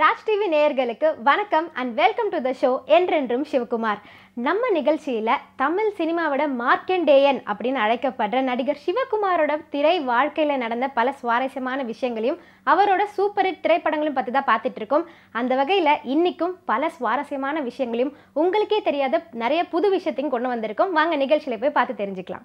Raj TV நேயர்களுக்கு வணக்கம் and welcome to the show என்றென்றும் சிவகுமார் நம்ம நிகழ்ச்சியில் தமிழ் சினிமாவோட மார்க்கண்டேயன் அப்படின்னு அழைக்கப்படுற நடிகர் சிவகுமாரோட திரை வாழ்க்கையில் நடந்த பல சுவாரஸ்யமான விஷயங்களையும் அவரோட சூப்பர் ஹிட் திரைப்படங்களையும் பற்றி தான் பார்த்துட்டு இருக்கோம் அந்த வகையில் இன்னைக்கும் பல சுவாரஸ்யமான விஷயங்களையும் உங்களுக்கே தெரியாத நிறைய புது விஷயத்தையும் கொண்டு வந்திருக்கோம் வாங்க நிகழ்ச்சியில் போய் பார்த்து தெரிஞ்சுக்கலாம்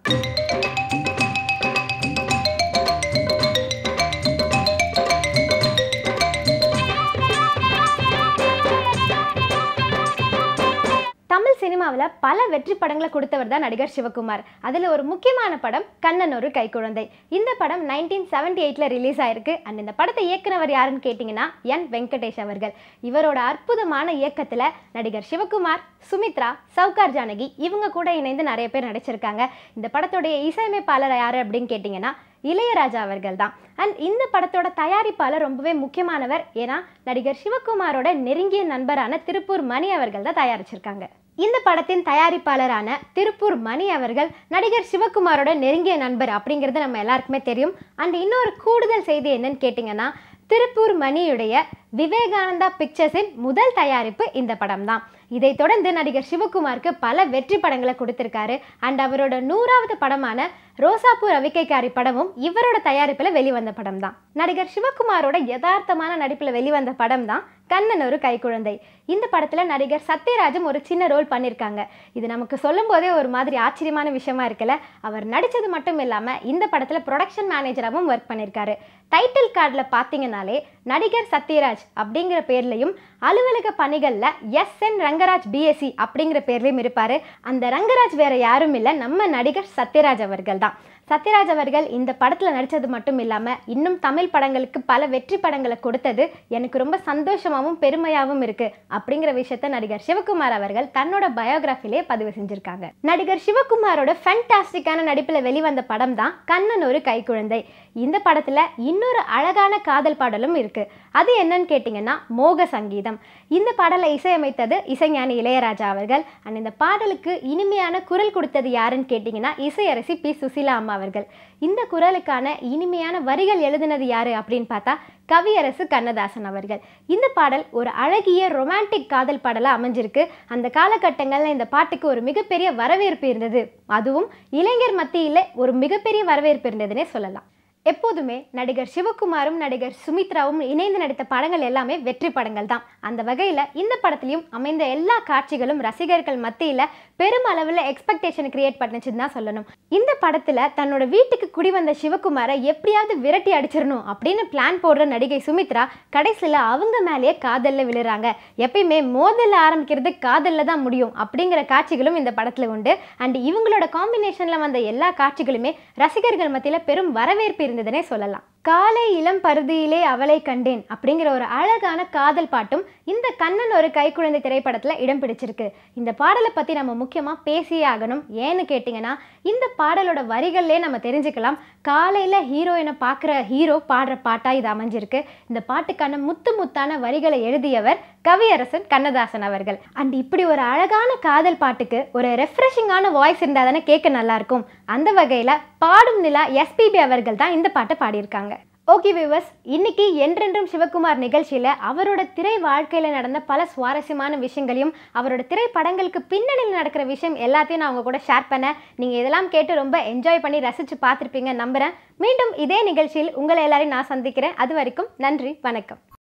தமிழ் சினிமாவில் பல வெற்றி படங்களை கொடுத்தவர் தான் நடிகர் சிவகுமார் அதில் ஒரு முக்கியமான படம் கண்ணன் ஒரு கைக்குழந்தை இந்த படம் நைன்டீன் செவன்டி எயிட்டில் ரிலீஸ் ஆயிருக்கு அண்ட் இந்த படத்தை இயக்குனவர் யாருன்னு கேட்டிங்கன்னா என் வெங்கடேஷ் அவர்கள் இவரோட அற்புதமான இயக்கத்தில் நடிகர் சிவகுமார் சுமித்ரா சவுகார் ஜானகி இவங்க கூட இணைந்து நிறைய பேர் நடிச்சிருக்காங்க இந்த படத்துடைய இசையமைப்பாளர் யார் அப்படின்னு கேட்டிங்கன்னா இளையராஜா அவர்கள் தான் அண்ட் இந்த படத்தோட தயாரிப்பாளர் ரொம்பவே முக்கியமானவர் ஏன்னா நடிகர் சிவகுமாரோட நெருங்கிய நண்பரான திருப்பூர் மணி அவர்கள் தான் தயாரிச்சிருக்காங்க இந்த படத்தின் தயாரிப்பாளரான திருப்பூர் மணி அவர்கள் நடிகர் சிவகுமாரோட நெருங்கிய நண்பர் அப்படிங்கிறது நம்ம எல்லாருக்குமே தெரியும் அண்ட் இன்னொரு கூடுதல் செய்தி என்னன்னு கேட்டிங்கன்னா திருப்பூர் மணியுடைய விவேகானந்தா பிக்சர்ஸின் முதல் தயாரிப்பு இந்த படம் தான் இதைத் தொடர்ந்து நடிகர் சிவகுமாருக்கு பல வெற்றி படங்களை கொடுத்திருக்காரு அண்ட் அவரோட நூறாவது படமான ரோசாப்பூர் ரவிக்கைக்காரி படமும் இவரோட தயாரிப்பில் வெளிவந்த படம் தான் நடிகர் சிவகுமாரோட யதார்த்தமான நடிப்பில் வெளிவந்த படம் தான் கண்ணன் ஒரு கைக்குழந்தை இந்த படத்தில் நடிகர் சத்யராஜும் ஒரு சின்ன ரோல் பண்ணியிருக்காங்க இது நமக்கு சொல்லும் போதே ஒரு மாதிரி ஆச்சரியமான விஷயமா இருக்குல்ல அவர் நடித்தது மட்டும் இல்லாமல் இந்த படத்தில் ப்ரொடக்ஷன் மேனேஜராகவும் ஒர்க் பண்ணியிருக்காரு டைட்டில் கார்டில் பார்த்தீங்கன்னாலே நடிகர் சத்யராஜ் அப்படிங்கிற பேர்லையும் அலுவலக பணிகளில் எஸ் என் ரங்கராஜ் பிஎஸ்சி அப்படிங்கிற பேர்லையும் இருப்பார் அந்த ரங்கராஜ் வேற யாரும் இல்லை நம்ம நடிகர் சத்யராஜ் அவர்கள் தான் சத்யராஜ் அவர்கள் இந்த படத்தில் நடித்தது மட்டும் இல்லாமல் இன்னும் தமிழ் படங்களுக்கு பல வெற்றி படங்களை கொடுத்தது எனக்கு ரொம்ப சந்தோஷமாகவும் பெருமையாகவும் இருக்குது அப்படிங்கிற விஷயத்த நடிகர் சிவகுமார் அவர்கள் தன்னோட பயோகிராஃபிலே பதிவு செஞ்சுருக்காங்க நடிகர் சிவகுமாரோட ஃபேண்டாஸ்டிக்கான நடிப்பில் வெளிவந்த படம் தான் கண்ணன் ஒரு கைக்குழந்தை இந்த படத்தில் இன்னொரு அழகான காதல் பாடலும் இருக்குது அது என்னன்னு கேட்டிங்கன்னா மோக சங்கீதம் இந்த பாடலை இசையமைத்தது இசைஞானி இளையராஜா அவர்கள் அண்ட் இந்த பாடலுக்கு இனிமையான குரல் கொடுத்தது யாருன்னு கேட்டிங்கன்னா இசையரசி பி சுசீலா அம்மா அவர்கள் இந்த குரலுக்கான இனிமையான வரிகள் எழுதினது யாரு அப்படின்னு பார்த்தா கவியரசு கண்ணதாசன் அவர்கள் இந்த பாடல் ஒரு அழகிய ரொமான்டிக் காதல் பாடலாக அமைஞ்சிருக்கு அந்த காலகட்டங்களில் இந்த பாட்டுக்கு ஒரு மிகப்பெரிய வரவேற்பு இருந்தது அதுவும் இளைஞர் மத்தியில் ஒரு மிகப்பெரிய வரவேற்பு இருந்ததுன்னே சொல்லலாம் எப்போதுமே நடிகர் சிவகுமாரும் நடிகர் சுமித்ராவும் இணைந்து நடித்த படங்கள் எல்லாமே வெற்றி படங்கள் தான் அந்த வகையில் இந்த படத்துலையும் அமைந்த எல்லா காட்சிகளும் ரசிகர்கள் மத்தியில் பெரும் அளவில் எக்ஸ்பெக்டேஷன் கிரியேட் பண்ணுச்சுன்னு தான் சொல்லணும் இந்த படத்தில் தன்னோட வீட்டுக்கு குடி வந்த சிவகுமாரை எப்படியாவது விரட்டி அடிச்சிடணும் அப்படின்னு பிளான் போடுற நடிகை சுமித்ரா கடைசியில் அவங்க மேலேயே காதலில் விழுறாங்க எப்பயுமே மோதலில் ஆரம்பிக்கிறது காதலில் தான் முடியும் அப்படிங்கிற காட்சிகளும் இந்த படத்தில் உண்டு அண்ட் இவங்களோட காம்பினேஷனில் வந்த எல்லா காட்சிகளுமே ரசிகர்கள் மத்தியில் பெரும் வரவேற்பு இருந்ததுன்னே சொல்லலாம் காலை இளம் பருதியிலே அவளை கண்டேன் அப்படிங்கிற ஒரு அழகான காதல் பாட்டும் இந்த கண்ணன் ஒரு கைக்குழந்தை திரைப்படத்தில் இடம் பிடிச்சிருக்கு இந்த பாடலை பற்றி நம்ம முக்கியமாக பேசியே ஆகணும் ஏன்னு கேட்டிங்கன்னா இந்த பாடலோட வரிகள்லே நம்ம தெரிஞ்சுக்கலாம் காலையில் ஹீரோயினை பார்க்குற ஹீரோ பாடுற பாட்டாக இது அமைஞ்சிருக்கு இந்த பாட்டுக்கான முத்து முத்தான வரிகளை எழுதியவர் கவியரசன் கண்ணதாசன் அவர்கள் அண்ட் இப்படி ஒரு அழகான காதல் பாட்டுக்கு ஒரு ரெஃப்ரெஷிங்கான வாய்ஸ் இருந்தால் தானே கேட்க நல்லாயிருக்கும் அந்த வகையில் பாடும் நிலா எஸ்பிபி அவர்கள் தான் இந்த பாட்டை பாடியிருக்காங்க ஓகே வியூவர்ஸ் இன்னைக்கு என்றென்றும் சிவகுமார் நிகழ்ச்சியில் அவரோட திரை வாழ்க்கையில் நடந்த பல சுவாரஸ்யமான விஷயங்களையும் அவரோட திரைப்படங்களுக்கு பின்னணியில் நடக்கிற விஷயம் எல்லாத்தையும் நான் உங்க கூட ஷேர் பண்ணேன் நீங்கள் இதெல்லாம் கேட்டு ரொம்ப என்ஜாய் பண்ணி ரசித்து பார்த்துருப்பீங்க நம்புகிறேன் மீண்டும் இதே நிகழ்ச்சியில் உங்களை எல்லாரையும் நான் சந்திக்கிறேன் அது வரைக்கும் நன்றி வணக்கம்